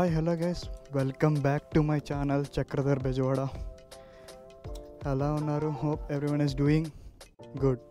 Hi hello guys welcome back to my channel Chakradhar Bezawada ఎలా ఉన్నారు hope everyone is doing good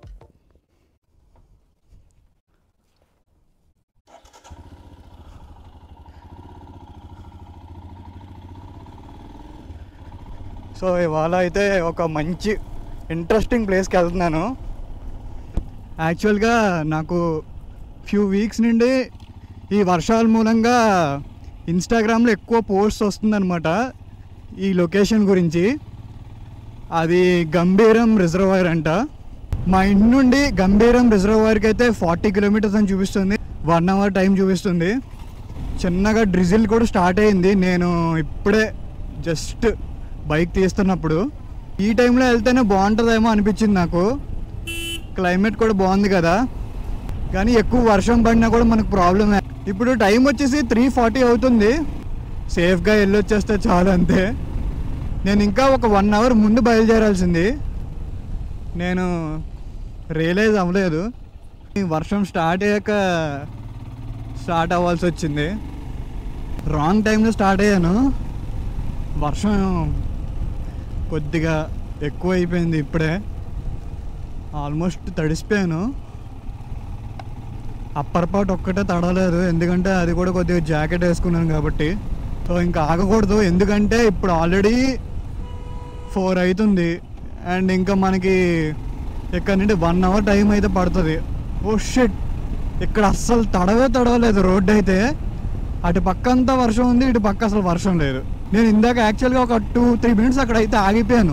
so ఇవాళ అయితే ఒక మంచి ఇంట్రెస్టింగ్ ప్లేస్కి వెళ్తున్నాను యాక్చువల్గా నాకు ఫ్యూ వీక్స్ నుండి ఈ వర్షాల మూలంగా ఇన్స్టాగ్రామ్లో ఎక్కువ పోస్ట్ వస్తుందన్నమాట ఈ లొకేషన్ గురించి అది గంభీరం రిజర్వాయర్ అంట మా ఇంటి నుండి గంభీరం రిజర్వాయర్కి అయితే ఫార్టీ కిలోమీటర్స్ అని చూపిస్తుంది వన్ అవర్ టైం చూపిస్తుంది చిన్నగా డ్రిజిల్ కూడా స్టార్ట్ అయింది నేను ఇప్పుడే జస్ట్ బైక్ తీస్తున్నప్పుడు ఈ టైంలో వెళ్తేనే బాగుంటుందేమో అనిపించింది నాకు క్లైమేట్ కూడా బాగుంది కదా కానీ ఎక్కువ వర్షం పడినా కూడా మనకు ప్రాబ్లమే ఇప్పుడు టైం వచ్చేసి త్రీ ఫార్టీ అవుతుంది సేఫ్గా వెళ్ళొచ్చేస్తే చాలు అంతే నేను ఇంకా ఒక వన్ అవర్ ముందు బయలుదేరాల్సింది నేను రియలైజ్ అవ్వలేదు ఈ వర్షం స్టార్ట్ అయ్యాక స్టార్ట్ అవ్వాల్సి వచ్చింది రాంగ్ టైంలో స్టార్ట్ అయ్యాను వర్షం కొద్దిగా ఎక్కువ అయిపోయింది ఇప్పుడే ఆల్మోస్ట్ తడిసిపోయాను అప్పర్ పార్ట్ ఒక్కటే తడలేదు ఎందుకంటే అది కూడా కొద్దిగా జాకెట్ వేసుకున్నాను కాబట్టి సో ఇంకా ఆగకూడదు ఎందుకంటే ఇప్పుడు ఆల్రెడీ ఫోర్ అవుతుంది అండ్ ఇంకా మనకి ఇక్కడ నుండి వన్ అవర్ టైం అయితే పడుతుంది ఓ షిట్ ఇక్కడ అస్సలు తడవే తడవలేదు రోడ్డు అయితే అటు పక్క అంతా వర్షం ఉంది ఇటు పక్క అసలు వర్షం లేదు నేను ఇందాక యాక్చువల్గా ఒక టూ త్రీ మినిట్స్ అక్కడ అయితే ఆగిపోయాను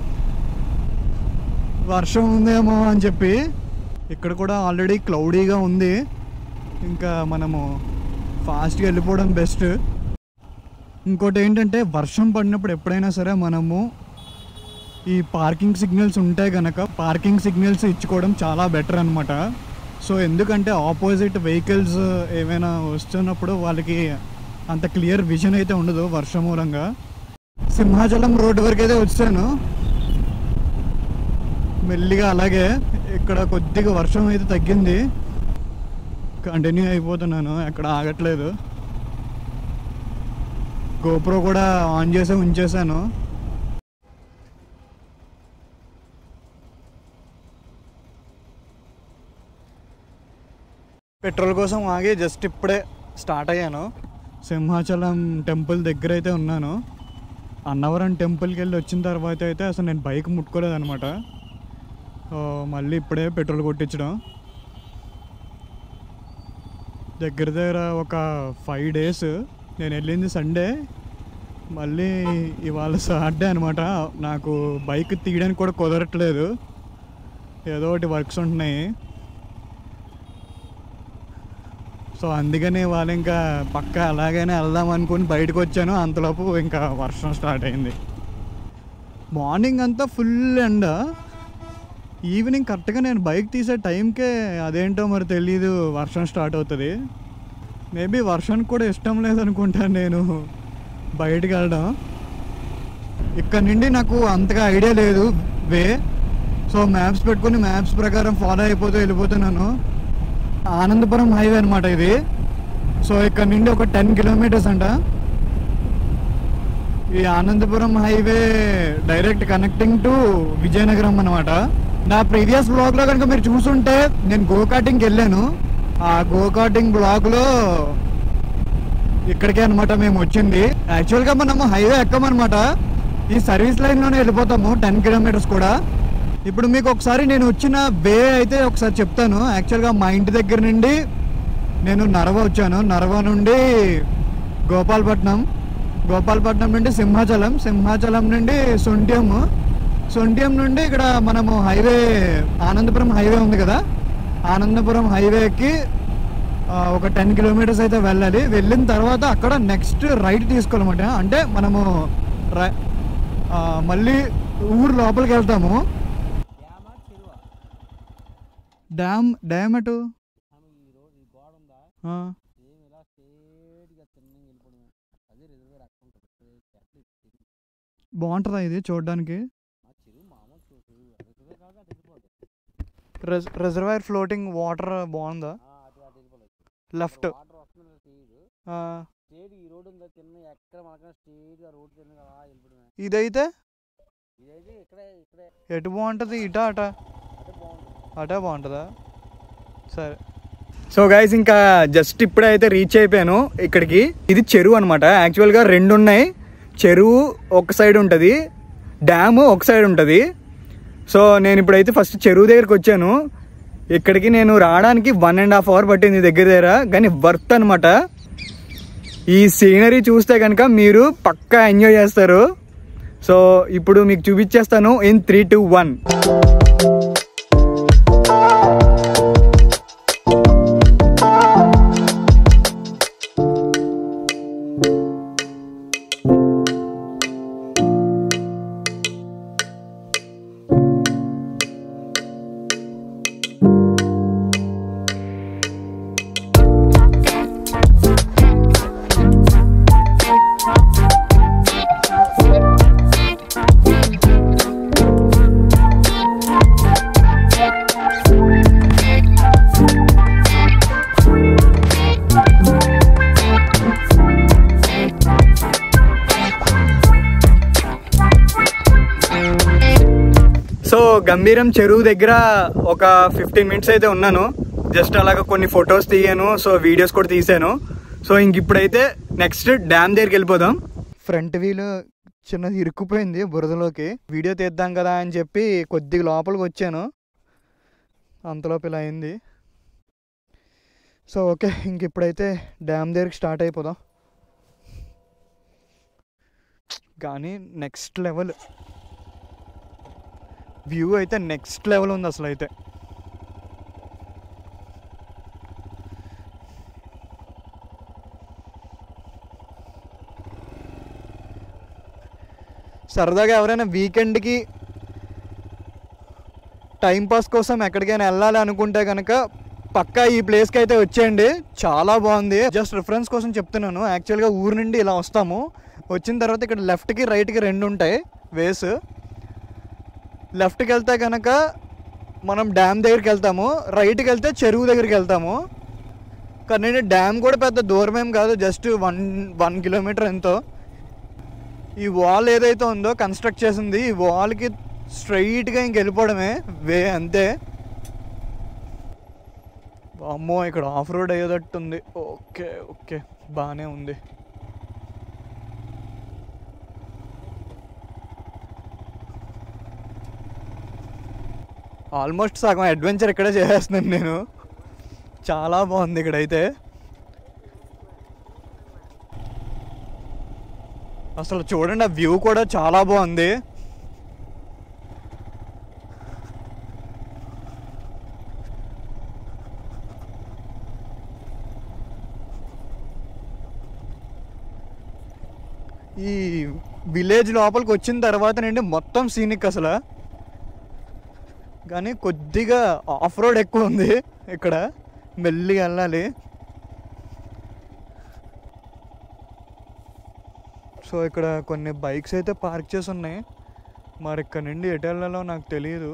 వర్షం ఉందేమో అని చెప్పి ఇక్కడ కూడా ఆల్రెడీ క్లౌడీగా ఉంది ఇంకా మనము ఫాస్ట్గా వెళ్ళిపోవడం బెస్ట్ ఇంకోటి ఏంటంటే వర్షం పడినప్పుడు ఎప్పుడైనా సరే మనము ఈ పార్కింగ్ సిగ్నల్స్ ఉంటాయి కనుక పార్కింగ్ సిగ్నల్స్ ఇచ్చుకోవడం చాలా బెటర్ అనమాట సో ఎందుకంటే ఆపోజిట్ వెహికల్స్ ఏమైనా వస్తున్నప్పుడు వాళ్ళకి అంత క్లియర్ విజన్ అయితే ఉండదు వర్షం మూలంగా సింహాచలం రోడ్ వరకు అయితే వచ్చాను మెల్లిగా అలాగే ఇక్కడ కొద్దిగా వర్షం అయితే తగ్గింది కంటిన్యూ అయిపోతున్నాను ఎక్కడ ఆగట్లేదు గోప్రో కూడా ఆన్ చేసి ఉంచేసాను పెట్రోల్ కోసం ఆగి జస్ట్ ఇప్పుడే స్టార్ట్ అయ్యాను సింహాచలం టెంపుల్ దగ్గర అయితే ఉన్నాను అన్నవరం టెంపుల్కి వెళ్ళి వచ్చిన తర్వాత అయితే అసలు నేను బైక్ ముట్టుకోలేదన్నమాట సో మళ్ళీ ఇప్పుడే పెట్రోల్ కొట్టించడం దగ్గర దగ్గర ఒక ఫైవ్ డేస్ నేను వెళ్ళింది సండే మళ్ళీ ఇవాళ సాటర్డే అనమాట నాకు బైక్ తీయడానికి కూడా కుదరట్లేదు ఏదో ఒకటి వర్క్స్ ఉంటున్నాయి సో అందుకని వాళ్ళు ఇంకా పక్క అలాగైనా వెళ్దాం అనుకుని బయటకు వచ్చాను అంతలోపు ఇంకా వర్షం స్టార్ట్ అయింది మార్నింగ్ అంతా ఫుల్ ఎండ ఈవినింగ్ కరెక్ట్గా నేను బైక్ తీసే టైంకే అదేంటో మరి తెలియదు వర్షం స్టార్ట్ అవుతుంది మేబీ వర్షానికి కూడా ఇష్టం లేదనుకుంటాను నేను బయటికి వెళ్ళడం ఇక్కడ నుండి నాకు అంతగా ఐడియా లేదు వే సో మ్యాప్స్ పెట్టుకుని మ్యాప్స్ ప్రకారం ఫాలో అయిపోతూ వెళ్ళిపోతున్నాను ఆనందపురం హైవే అనమాట ఇది సో ఇక్కడ నుండి ఒక టెన్ కిలోమీటర్స్ అంట ఈ Anandapuram highway direct connecting to Vizianagaram అనమాట నా ప్రీవియస్ బ్లాగ్ లో కనుక మీరు చూసుంటే నేను గో కార్టింగ్కి వెళ్ళాను ఆ గో కార్టింగ్ బ్లాగ్ లో ఇక్కడికే అనమాట మేము వచ్చింది యాక్చువల్ గా మనము హైవే ఎక్కమన్నమాట ఈ సర్వీస్ లైన్ లోనే వెళ్ళిపోతాము టెన్ కిలోమీటర్స్ కూడా ఇప్పుడు మీకు ఒకసారి నేను వచ్చిన వే అయితే ఒకసారి చెప్తాను యాక్చువల్గా మా ఇంటి దగ్గర నుండి నేను నరవ వచ్చాను నరవ నుండి గోపాలపట్నం గోపాలపట్నం నుండి సింహాచలం సింహాచలం నుండి సొంట్యం సొంట్యం నుండి ఇక్కడ మనము హైవే ఆనందపురం హైవే ఉంది కదా ఆనందపురం హైవేకి ఆ, ఒక టెన్ కిలోమీటర్స్ అయితే వెళ్ళాలి వెళ్ళిన తర్వాత అక్కడ నెక్స్ట్ రైట్ తీసుకోవాలన్నమాట అంటే మనము రై- ఆ, మళ్ళీ ఊరు లోపలికి వెళ్తాము డ్యామా చెరువా డ్యామ్ డ్యామ్ అటు ఆమె ఈ రోడ్ ఈ గోడ ఉందా ఆ, సేమ్ ఇలా స్ట్రేట్గా తిన్నగా వెళ్ళిపోవడమే అదే రిజర్వేర్ అక్కడ ఉంటుంది స్ట్రేట్ అట్లా బాగుంటుందా ఇది చూడడానికి మా చెరువు మామూలు చెరువు రిజర్వేర్ కాదు అటు వెళ్ళిపోదు రిజ రిజర్వాయర్ ఫ్లోటింగ్ వాటర్ బాగుందా ఆ, అటు అటు వెళ్ళిపోలేదు లెఫ్ట్ వాటర్ వస్తుంది తెలియదు ఆ, స్ట్రేట్ ఈ రోడ్ రోడ్ ఉందో చిన్న ఎక్కడ మనకన్నా స్ట్రైట్ గా రోడ్ తిన్న అలా వెళ్ళిపోవడమే ఇదైతే ఇదైతే ఇక్కడే ఇక్కడే ఎటు బాగుంటుంది ఇటా అట అదే బాగుంటుంది అటే బాగుంటుందా సరే సో గైస్ ఇంకా జస్ట్ ఇప్పుడే అయితే రీచ్ అయిపోయాను ఇక్కడికి ఇది చెరువు అనమాట యాక్చువల్గా రెండు ఉన్నాయి చెరువు ఒక సైడ్ ఉంటుంది డ్యామ్ ఒక సైడ్ ఉంటుంది సో నేను ఇప్పుడైతే ఫస్ట్ చెరువు దగ్గరికి వచ్చాను ఇక్కడికి నేను రావడానికి వన్ అండ్ హాఫ్ అవర్ పట్టింది దగ్గర దగ్గర కానీ వర్త్ అనమాట ఈ సీనరీ చూస్తే కనుక మీరు పక్కా ఎంజాయ్ చేస్తారు సో ఇప్పుడు మీకు చూపించేస్తాను in three two one so Gambheeram చెరువు దగ్గర ఒక ఫిఫ్టీన్ మినిట్స్ అయితే ఉన్నాను జస్ట్ అలాగ కొన్ని ఫొటోస్ తీయాను సో వీడియోస్ కూడా తీసాను సో ఇంక ఇప్పుడైతే నెక్స్ట్ డ్యామ్ దగ్గరికి వెళ్ళిపోదాం ఫ్రంట్ వీల్ చిన్నది ఇరుక్కుపోయింది బురదలోకి వీడియో తీద్దాం కదా అని చెప్పి కొద్దిగా లోపలికి వచ్చాను అంతలోపు ఇలా అయింది సో ఓకే ఇంక ఇప్పుడైతే డ్యామ్ దగ్గరికి స్టార్ట్ అయిపోదాం కానీ నెక్స్ట్ లెవెల్ వ్యూ అయితే నెక్స్ట్ లెవెల్ ఉంది అసలు అయితే సరదాగా ఎవరైనా వీకెండ్కి టైంపాస్ కోసం ఎక్కడికైనా వెళ్ళాలి అనుకుంటే కనుక పక్కా ఈ ప్లేస్కి అయితే వచ్చేయండి చాలా బాగుంది జస్ట్ రిఫరెన్స్ కోసం చెప్తున్నాను యాక్చువల్గా ఊరు నుండి ఇలా వస్తాము వచ్చిన తర్వాత ఇక్కడ లెఫ్ట్కి రైట్కి రెండు ఉంటాయి వేస్ లెఫ్ట్కి వెళ్తే కనుక మనం డ్యామ్ దగ్గరికి వెళ్తాము రైట్కి వెళ్తే చెరువు దగ్గరికి వెళ్తాము కానీ డ్యామ్ కూడా పెద్ద దూరం ఏం కాదు జస్ట్ వన్ వన్ కిలోమీటర్ ఎంతో ఈ వాల్ ఏదైతే ఉందో కన్స్ట్రక్ట్ చేసింది ఈ వాల్కి స్ట్రైట్గా ఇంక వెళ్ళిపోవడమే వే అంతే అమ్మో ఇక్కడ ఆఫ్ రోడ్ అయ్యేటట్టు ఉంది ఓకే ఓకే బాగానే ఉంది ఆల్మోస్ట్ సగం అడ్వెంచర్ ఇక్కడే చేసేస్తున్నాను నేను చాలా బాగుంది ఇక్కడైతే అసలు చూడండి ఆ వ్యూ కూడా చాలా బాగుంది ఈ విలేజ్ లోపలికి వచ్చిన తర్వాత నుండి మొత్తం సీనిక్ అసలు కానీ కొద్దిగా ఆఫ్ రోడ్ ఎక్కువ ఉంది ఇక్కడ మెల్లిగా వెళ్ళాలి సో ఇక్కడ కొన్ని బైక్స్ అయితే పార్క్ చేసి ఉన్నాయి మరి ఇక్కడ నుండి ఎటు వెళ్ళాలో నాకు తెలియదు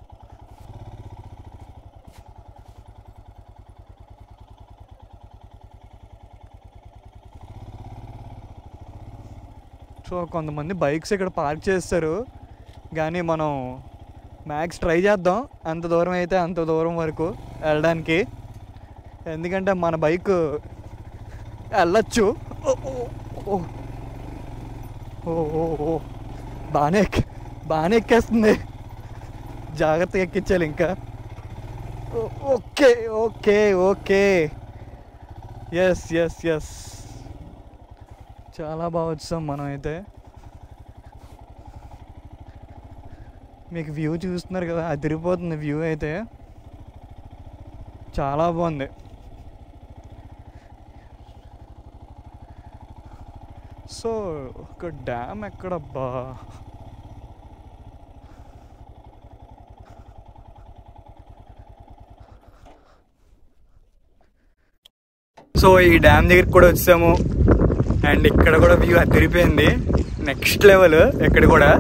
సో కొంతమంది బైక్స్ ఇక్కడ పార్క్ చేస్తారు కానీ మనం మ్యాక్స్ ట్రై చేద్దాం ఎంత దూరం అయితే అంత దూరం వరకు వెళ్ళడానికి ఎందుకంటే మన బైక్ వెళ్ళచ్చు ఓ ఓ, ఓ. ఓ ఓ ఓ బాగానే ఎక్కి బాగానే ఎక్కేస్తుంది జాగ్రత్తగా ఎక్కించాలి ఇంకా ఓ- okay okay okay yes yes yes చాలా బాగా వచ్చాం మనం అయితే మీకు వ్యూ చూస్తున్నారు కదా అదిరిపోతుంది వ్యూ అయితే చాలా బాగుంది సో ఒక డ్యామ్ ఎక్కడబ్బా సో ఈ డ్యామ్ దగ్గరికి కూడా వచ్చాము అండ్ ఇక్కడ కూడా వ్యూ అదిరిపోయింది నెక్స్ట్ లెవెల్ ఇక్కడ కూడా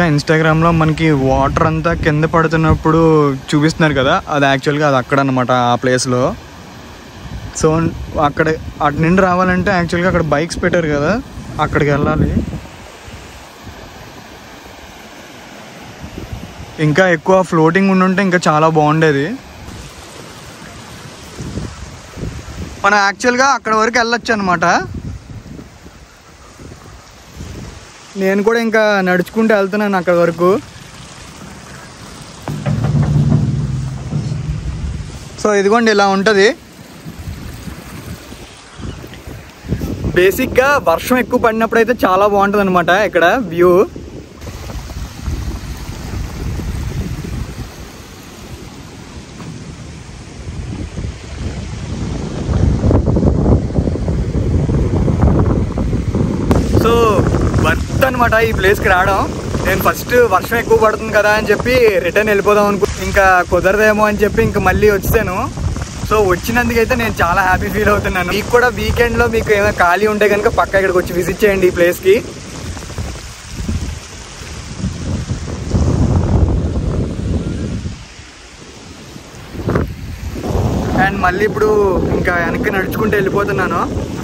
ఇంకా ఇన్స్టాగ్రామ్లో మనకి వాటర్ అంతా కింద పడుతున్నప్పుడు చూపిస్తున్నారు కదా అది యాక్చువల్గా అది అక్కడ అనమాట ఆ ప్లేస్లో సో అక్కడ అటు నుండి రావాలంటే యాక్చువల్గా అక్కడ బైక్స్ పెట్టారు కదా అక్కడికి వెళ్ళాలి ఇంకా ఎక్కువ ఫ్లోటింగ్ ఉండుంటే ఇంకా చాలా బాగుండేది మనం యాక్చువల్గా అక్కడ వరకు వెళ్ళొచ్చు అనమాట నేను కూడా ఇంకా నడుచుకుంటూ వెళ్తున్నాను అక్కడ వరకు సో ఇదిగోండి ఇలా ఉంటుంది బేసిక్గా వర్షం ఎక్కువ పడినప్పుడు అయితే చాలా బాగుంటుంది అనమాట ఇక్కడ వ్యూ సో వర్త్ అనమాట ఈ ప్లేస్కి రావడం నేను ఫస్ట్ వర్షం ఎక్కువ పడుతుంది కదా అని చెప్పి రిటర్న్ వెళ్ళిపోదాం అనుకో ఇంకా కుదరదేమో అని చెప్పి ఇంకా మళ్ళీ వచ్చాను సో వచ్చినందుకైతే నేను చాలా హ్యాపీ ఫీల్ అవుతున్నాను మీకు కూడా వీకెండ్లో మీకు ఏమైనా ఖాళీ ఉంటే కనుక పక్క ఇక్కడికి వచ్చి విజిట్ చేయండి ఈ ప్లేస్కి అండ్ మళ్ళీ ఇప్పుడు ఇంకా వెనక్కి నడుచుకుంటూ వెళ్ళిపోతున్నాను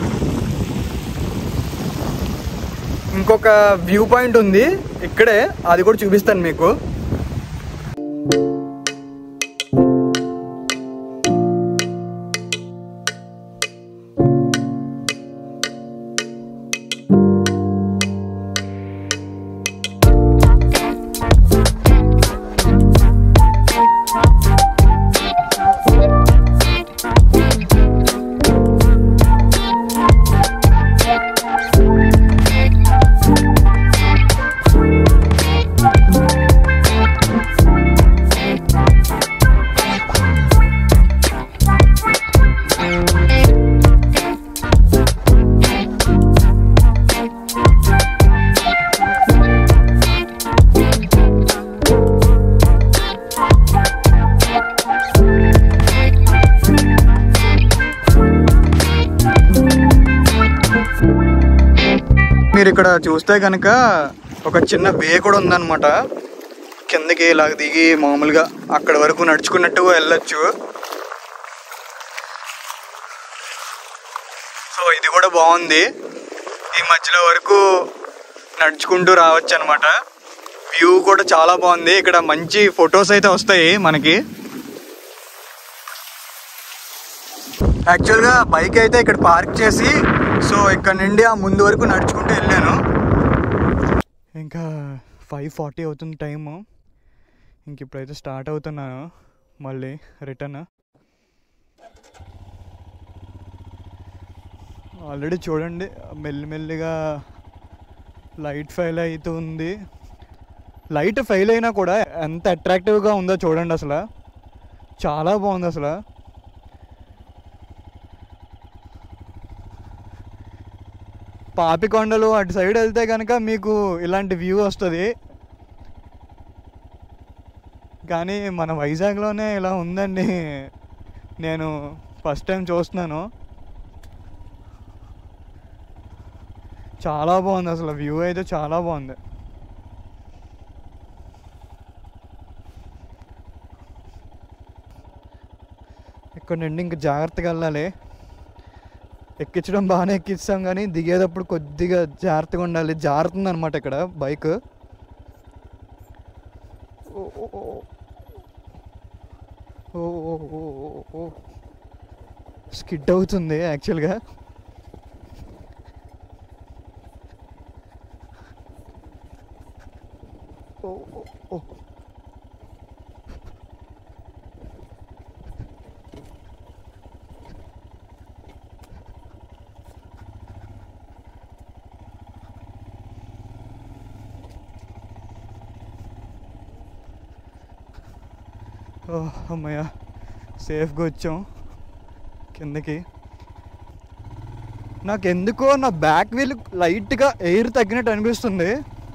ఇంకొక వ్యూ పాయింట్ ఉంది ఇక్కడే అది కూడా చూపిస్తాను మీకు మీరు ఇక్కడ చూస్తే కనుక ఒక చిన్న వే కూడా ఉందన్నమాట కిందకి ఇలా దిగి మామూలుగా అక్కడ వరకు నడుచుకున్నట్టు వెళ్ళొచ్చు సో ఇది కూడా బాగుంది ఈ మధ్యలో వరకు నడుచుకుంటూ రావచ్చు అనమాట వ్యూ కూడా చాలా బాగుంది ఇక్కడ మంచి ఫొటోస్ అయితే వస్తాయి మనకి యాక్చువల్గా బైక్ అయితే ఇక్కడ పార్క్ చేసి సో ఇక్కడ నుండి ఆ ముందు వరకు నడుచుకుంటూ వెళ్ళాను ఇంకా ఫైవ్ ఫార్టీ అవుతుంది టైము ఇంక ఇప్పుడైతే స్టార్ట్ అవుతున్నాను మళ్ళీ రిటర్న్ ఆల్రెడీ చూడండి మెల్లిమెల్లిగా లైట్ ఫెయిల్ అవుతుంది లైట్ ఫెయిల్ అయినా కూడా ఎంత అట్రాక్టివ్గా ఉందో చూడండి అసలు చాలా బాగుంది అసలు పాపికొండలు అటు సైడ్ వెళ్తే కనుక మీకు ఇలాంటి వ్యూ వస్తుంది కానీ మన వైజాగ్లోనే ఇలా ఉందండి నేను ఫస్ట్ టైం చూస్తున్నాను చాలా బాగుంది అసలు వ్యూ అయితే చాలా బాగుంది ఇక్కడ నుండి ఇంకా జాగ్రత్తగా వెళ్ళాలి ఎక్కించడం బాగానే ఎక్కిస్తాం కానీ దిగేటప్పుడు కొద్దిగా జాగ్రత్తగా ఉండాలి జారుతుంది అనమాట ఇక్కడ బైక్ ఓ ఓ ఓ. ఓ ఓ ఓ ఓ ఓ. స్కిడ్ అవుతుంది యాక్చువల్గా ఓ ఓ ఓ ఓ అమ్మయ్య సేఫ్గా వచ్చాం కిందకి నాకు ఎందుకో నా బ్యాక్ వీల్ లైట్గా ఎయిర్ తగ్గినట్టు అనిపిస్తుంది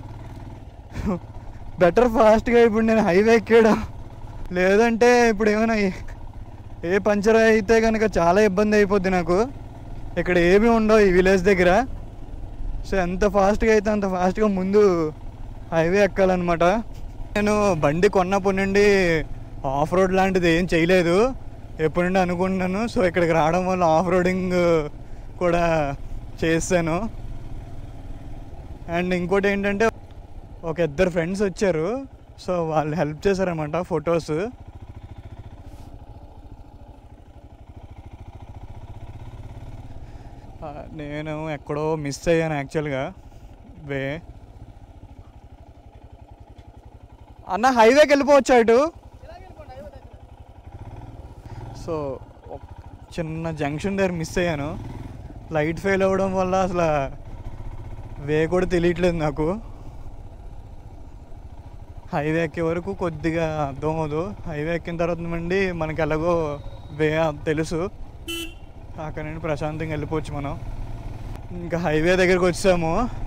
బెటర్ ఫాస్ట్గా ఇప్పుడు నేను హైవే ఎక్కాడు లేదంటే ఇప్పుడు ఏమైనా ఏ- ఏ పంచర్ అయితే కనుక చాలా ఇబ్బంది అయిపోద్ది నాకు ఇక్కడ ఏమీ ఉండవు ఈ విలేజ్ దగ్గర సో ఎంత ఫాస్ట్గా అయితే అంత ఫాస్ట్గా ముందు హైవే ఎక్కాలన్నమాట నేను బండి కొన్నప్పటి నుండి ఆఫ్ రోడ్ లాంటిది ఏం చేయలేదు ఎప్పటి నుండి అనుకుంటున్నాను సో ఇక్కడికి రావడం వల్ల ఆఫ్ రోడింగ్ కూడా చేస్తాను అండ్ ఇంకోటి ఏంటంటే ఒక ఇద్దరు ఫ్రెండ్స్ వచ్చారు సో వాళ్ళు హెల్ప్ చేశారనమాట ఫొటోస్ నేను ఎక్కడో మిస్ అయ్యాను యాక్చువల్గా వే అన్న హైవేకి వెళ్ళిపోవచ్చు ఇటు సో ఒక చిన్న జంక్షన్ దగ్గర మిస్ అయ్యాను లైట్ ఫెయిల్ అవ్వడం వల్ల అసలు వే కూడా తెలియట్లేదు నాకు హైవే ఎక్కే వరకు కొద్దిగా అర్థం అవ్వదు హైవే ఎక్కిన తర్వాత నుండి మనకి ఎలాగో వే తెలుసు అక్కడ నుండి ప్రశాంతంగా వెళ్ళిపోవచ్చు మనం ఇంకా హైవే దగ్గరికి వచ్చాము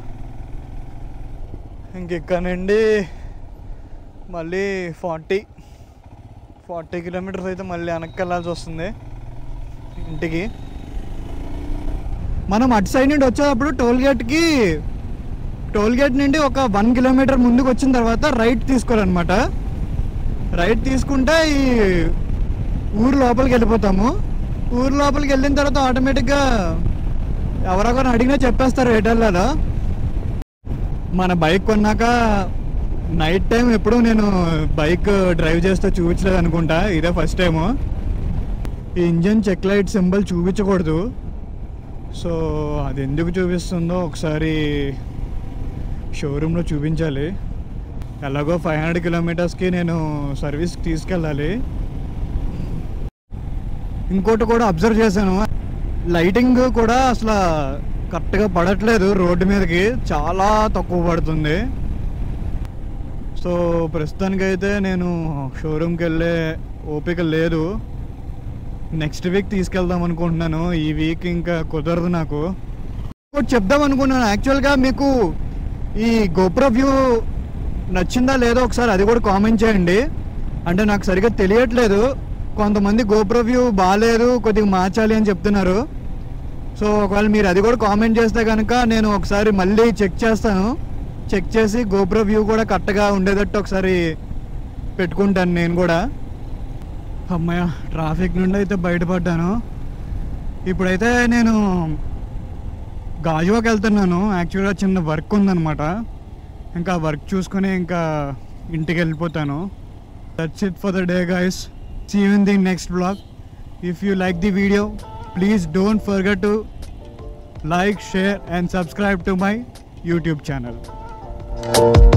ఇంక ఇక్కడ నుండి మళ్ళీ ఫార్టీ ఫార్టీ కిలోమీటర్స్ అయితే మళ్ళీ వెనక్కి వెళ్ళాల్సి వస్తుంది ఇంటికి మనం అటు సైడ్ నుండి వచ్చేటప్పుడు టోల్ గేట్కి టోల్ గేట్ నుండి ఒక వన్ కిలోమీటర్ ముందుకు వచ్చిన తర్వాత రైట్ తీసుకోవాలన్నమాట రైట్ తీసుకుంటే ఈ ఊరు లోపలికి వెళ్ళిపోతాము ఊరు లోపలికి వెళ్ళిన తర్వాత ఆటోమేటిక్గా ఎవరెవరిని అడిగినా చెప్పేస్తారు ఎటు వెళ్ళాలో మన బైక్ కొన్నాక నైట్ టైం ఎప్పుడూ నేను బైక్ డ్రైవ్ చేస్తే చూపించలేదు అనుకుంటా ఇదే ఫస్ట్ టైము ఈ ఇంజన్ చెక్ లైట్ సింబల్ చూపించకూడదు సో అది ఎందుకు చూపిస్తుందో ఒకసారి షోరూంలో చూపించాలి ఎలాగో ఫైవ్ హండ్రెడ్ కిలోమీటర్స్కి నేను సర్వీస్కి తీసుకెళ్ళాలి ఇంకోటి కూడా అబ్జర్వ్ చేశాను లైటింగ్ కూడా అసలు కరెక్ట్గా పడట్లేదు రోడ్డు మీదకి చాలా తక్కువ పడుతుంది సో ప్రస్తుతానికైతే నేను షోరూమ్కి వెళ్ళే ఓపిక లేదు నెక్స్ట్ వీక్ తీసుకెళ్దాం అనుకుంటున్నాను ఈ వీక్ ఇంకా కుదరదు నాకు ఇంకోటి చెప్దాం అనుకున్నాను యాక్చువల్గా మీకు ఈ గోప్రో వ్యూ నచ్చిందా లేదో ఒకసారి అది కూడా కామెంట్ చేయండి అంటే నాకు సరిగ్గా తెలియట్లేదు కొంతమంది గోప్రో వ్యూ బాగాలేదు కొద్దిగా మార్చాలి అని చెప్తున్నారు సో ఒకవేళ మీరు అది కూడా కామెంట్ చేస్తే కనుక నేను ఒకసారి మళ్ళీ చెక్ చేస్తాను చెక్ చేసి గోప్రో వ్యూ కూడా కరెక్ట్గా ఉండేటట్టు ఒకసారి పెట్టుకుంటాను నేను కూడా అమ్మయ్య ట్రాఫిక్ నుండి అయితే బయటపడ్డాను ఇప్పుడైతే నేను గాజువాకి వెళ్తున్నాను యాక్చువల్గా చిన్న వర్క్ ఉందన్నమాట ఇంకా వర్క్ చూసుకొని ఇంకా ఇంటికి వెళ్ళిపోతాను that's it for the day guys see you in the next blog if you like the video please don't forget to like share and subscribe to my YouTube channel